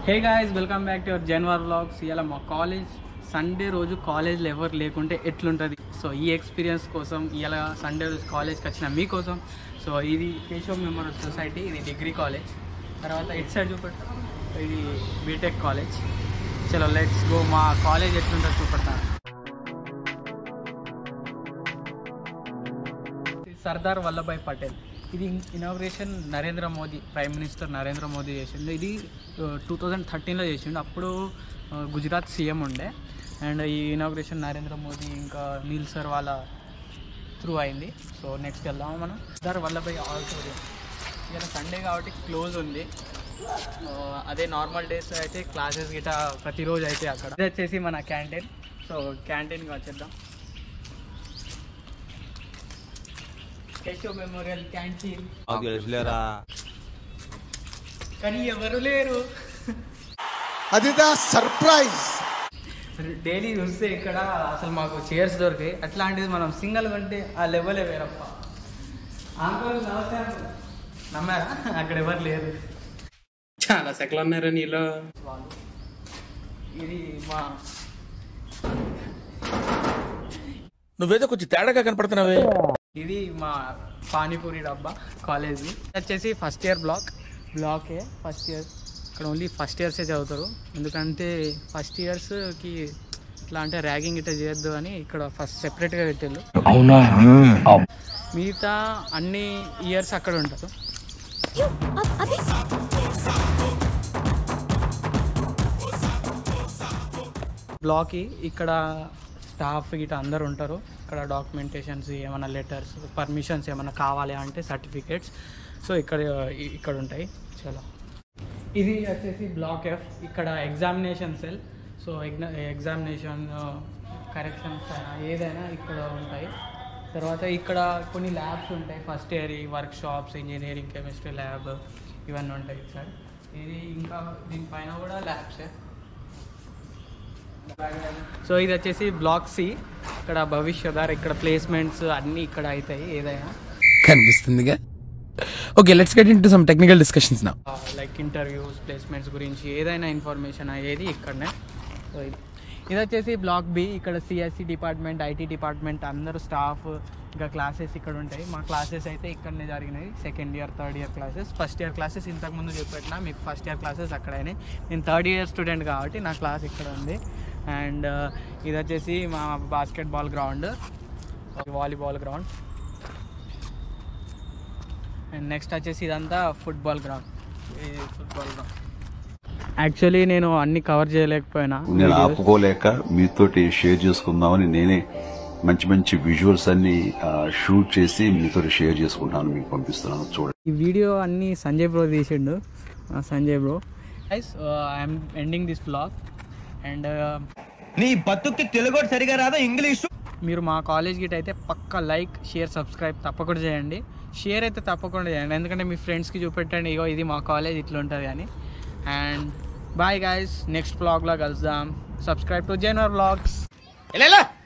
Hey guys welcome back to your జనవర్ vlogs ఇలా మా కాలేజ్ సండే రోజు కాలేజ్లో ఎవరు లేకుంటే ఎట్లుంటుంది సో ఈ ఎక్స్పీరియన్స్ కోసం ఇలా సండే రోజు కాలేజ్కి వచ్చిన మీకోసం సో ఇది కేశవ్ మెమోరియల్ సొసైటీ ఇది డిగ్రీ కాలేజ్ తర్వాత ఇటు సైడ్ చూపెడతాం ఇది బీటెక్ కాలేజ్ చలో లెట్స్ గో మా కాలేజ్ ఎట్లుంటుంది చూపెడతాను సర్దార్ వల్లభాయ్ పటేల్ ఇది inauguration Narendra Modi prime minister Narendra Modi చేసిండు ఇది టూ థౌజండ్ థర్టీన్లో చేసిండు అప్పుడు ఆ, గుజరాత్ సీఎం ఉండే అండ్ ఈ ఇనాగ్రేషన్ నరేంద్ర మోదీ ఇంకా నీల్ సార్ వాళ్ళ త్రూ అయింది సో నెక్స్ట్ వెళ్దాం మనం సర్దార్ వల్లభాయ్ ఆడిటోరియం ఇలా సండే కాబట్టి క్లోజ్ ఉంది ఆ, అదే నార్మల్ డేస్ అయితే క్లాసెస్ గిట ప్రతిరోజు అయితే అక్కడ ఇది వచ్చేసి మన క్యాంటీన్ సో క్యాంటీన్కి వచ్చేద్దాం కేశవ్ మెమోరియల్ క్యాంటీన్ తెలుసులేరా కానీ ఎవరు లేరు అదిదా సర్ప్రైజ్ డైలీ చూస్తే ఇక్కడ అసలు మాకు చైర్స్ దొరికాయి అట్లాంటిది మనం సింగిల్ కంటే ఆ లెవెలే వేరప్ప అంకుల్ నమస్తే uncle. నమ్మారా అక్కడ ఎవరు లేరు చాలా సెకలు ఉన్నారు నీలో వాళ్ళు ఇది మా నువ్వేదో కొంచెం తేడాగా కనపడుతున్నావే ఇది మా పానీపూరి డబ్బా కాలేజ్ వచ్చేసి ఫస్ట్ ఇయర్ బ్లాక్ బ్లాకే ఫస్ట్ ఇయర్ ఇక్కడ ఓన్లీ ఫస్ట్ ఇయర్సే చదువుతారు ఎందుకంటే ఫస్ట్ ఇయర్స్కి ఇట్లా అంటే ర్యాగింగ్ ఇట్లా చేయొద్దు అని ఇక్కడ ఫస్ట్ సెపరేట్గా పెట్టారు అవునా మిగతా అన్ని ఇయర్స్ అక్కడ ఉంటారు బ్లాక్కి ఇక్కడ స్టాఫ్ గిట అందరు ఉంటారు ఇక్కడ డాక్యుమెంటేషన్స్ ఏమైనా లెటర్స్ పర్మిషన్స్ ఏమైనా కావాలి అంటే సర్టిఫికేట్స్ సో ఇక్కడ ఇక్కడ ఉంటాయి చలో ఇది వచ్చేసి బ్లాక్ ఎఫ్ ఇక్కడ examination cell so examination corrections అయినా ఏదైనా ఇక్కడ ఉంటాయి తర్వాత ఇక్కడ కొన్ని ల్యాబ్స్ ఉంటాయి first year workshops engineering chemistry lab ఇవన్నీ ఉంటాయి సార్ ఇది ఇంకా దీనిపైన కూడా ల్యాబ్సే సో ఇది వచ్చేసి బ్లాక్ సి ఇక్కడ భవిష్యత్ ఇక్కడ ప్లేస్మెంట్స్ అన్నీ ఇక్కడ అవుతాయి ఏదైనా కనిపిస్తుందిగా okay let's get into some technical discussions నా లైక్ ఇంటర్వ్యూస్ ప్లేస్మెంట్స్ గురించి ఏదైనా ఇన్ఫర్మేషన్ అయ్యేది ఇక్కడనే సో ఇది ఇది వచ్చేసి బ్లాక్ బి ఇక్కడ సిఎస్సి డిపార్ట్మెంట్ ఐటీ డిపార్ట్మెంట్ అందరూ స్టాఫ్ ఇంకా క్లాసెస్ ఇక్కడ ఉంటాయి మా క్లాసెస్ అయితే ఇక్కడనే జరిగినాయి second year third year classes first year classes ఇంతకుముందు చెప్పిన మీకు ఫస్ట్ ఇయర్ క్లాసెస్ అక్కడైనా నేను థర్డ్ ఇయర్ స్టూడెంట్ కాబట్టి నా క్లాస్ ఇక్కడ ఉంది అండ్ ఇది వచ్చేసి మా basketball ground volleyball ground and next వచ్చేసి ఇదంతా ఫుట్బాల్ గ్రౌండ్ ఇది ఫుట్బాల్ గ్రౌండ్ యాక్చువల్లీ నేను అన్ని కవర్ చేయలేకపోయినా నేను videos. ఆపుకోలేక మీతోటి షేర్ చేసుకుందామని నేనే మంచి మంచి విజువల్స్ అన్ని షూట్ చేసి మీతో షేర్ చేసుకుంటాను మీకు పంపిస్తున్నాను చూడండి ఈ వీడియో అన్ని సంజయ్ బ్రో తీసిండు ఆ Sanjay bro guys I'm ending this vlog and నీ బతుక్కి తెలుగు సరిగా రాదా ఇంగ్లీషు మీరు మా కాలేజ్ గిట్ అయితే పక్క లైక్ షేర్ సబ్స్క్రైబ్ తప్పకుండా చేయండి షేర్ అయితే తప్పకుండా చేయండి ఎందుకంటే మీ ఫ్రెండ్స్కి చూపెట్టండి ఇగో ఇది మా కాలేజ్ ఇట్లా ఉంటుంది అని అండ్ బాయ్ గాయస్ నెక్స్ట్ బ్లాగ్లో కలుద్దాం సబ్స్క్రైబ్ టు జనవర్ బ్లాగ్స్ ఎలా